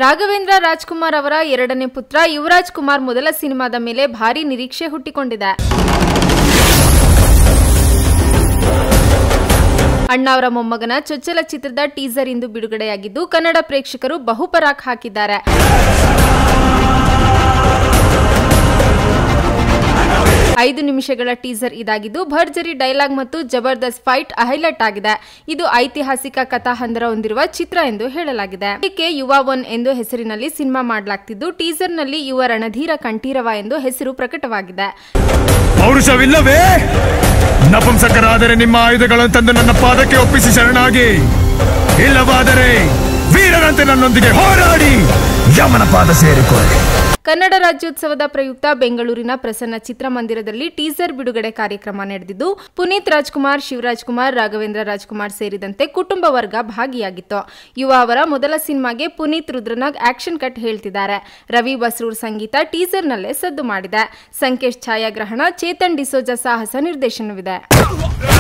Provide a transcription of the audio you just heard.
ರಾಘವೇಂದ್ರ ರಾಜ್ಕುಮಾರ್ ಅವರ ಎರಡನೇ ಪುತ್ರ ಯುವರಾಜ್ ಕುಮಾರ್ ಮೊದಲ ಸಿನಿಮಾದ ಮೇಲೆ ಭಾರಿ ನಿರೀಕ್ಷೆ ಹುಟ್ಟಿಕೊಂಡಿದೆ ಅಣ್ಣ ಅವರ ಮೊಮ್ಮಗನ ಚೊಚ್ಚಲ ಚಿತ್ರದ ಟೀಸರ್ ಇಂದು ಬಿಡುಗಡೆಯಾಗಿದ್ದು ಕನ್ನಡ ಪ್ರೇಕ್ಷಕರು ಬಹುಪರಾಕ್ ಹಾಕಿದ್ದಾರೆ ಐದು ನಿಮಿಷಗಳ ಟೀಸರ್ ಇದಾಗಿದ್ದು ಭರ್ಜರಿ ಡೈಲಾಗ್ ಮತ್ತು ಜಬರ್ದಸ್ತ್ ಫೈಟ್ ಹೈಲೈಟ್ ಆಗಿದೆ ಇದು ಐತಿಹಾಸಿಕ ಕಥಾಹಂದರ ಹೊಂದಿರುವ ಚಿತ್ರ ಎಂದು ಹೇಳಲಾಗಿದೆ ಇದಕ್ಕೆ ಯುವ ಒನ್ ಎಂದು ಹೆಸರಿನಲ್ಲಿ ಸಿನಿಮಾ ಮಾಡಲಾಗ್ತಿದ್ದು ಟೀಸರ್ನಲ್ಲಿ ಯುವ ರಣಧೀರ ಕಂಠೀರವ ಎಂದು ಹೆಸರು ಪ್ರಕಟವಾಗಿದೆ ಪೌರುಷವಿಲ್ಲವೇ ನಪುಂಸಕರಾದರೆ ನಿಮ್ಮ ಆಯುಧಗಳನ್ನು ತಂದು ನನ್ನ ಪಾದಕ್ಕೆ ಒಪ್ಪಿಸಿ ಶರಣಾಗಿ ಇಲ್ಲವಾದರೆ ವೀರನಂತೆ ನನ್ನೊಂದಿಗೆ ಹೋರಾಡಿ ಯಮನ ಪಾದ ಸೇರಿಕೊಳ್ಳಿ ಕನ್ನಡ ರಾಜ್ಯೋತ್ಸವದ ಪ್ರಯುಕ್ತ ಬೆಂಗಳೂರಿನ ಪ್ರಸನ್ನ ಚಿತ್ರಮಂದಿರದಲ್ಲಿ ಟೀಸರ್ ಬಿಡುಗಡೆ ಕಾರ್ಯಕ್ರಮ ನಡೆದಿದ್ದು ಪುನೀತ್ ರಾಜ್ಕುಮಾರ್ ಶಿವರಾಜ್ ಕುಮಾರ್ ರಾಘವೇಂದ್ರ ರಾಜ್ಕುಮಾರ್ ಸೇರಿದಂತೆ ಕುಟುಂಬ ವರ್ಗ ಭಾಗಿಯಾಗಿತ್ತು ಯುವ ಅವರ ಮೊದಲ ಸಿನಿಮಾಗೆ ಪುನೀತ್ ರುದ್ರನಾಗ್ ಆಕ್ಷನ್ ಕಟ್ ಹೇಳ್ತಿದ್ದಾರೆ ರವಿ ಬಸ್ರೂರ್ ಸಂಗೀತ ಟೀಸರ್ನಲ್ಲೇ ಸದ್ದು ಮಾಡಿದೆ ಸಂಕೇಶ್ ಛಾಯಾಗ್ರಹಣ ಚೇತನ್ ಡಿಸೋಜಾ ಸಾಹಸ ನಿರ್ದೇಶನವಿದೆ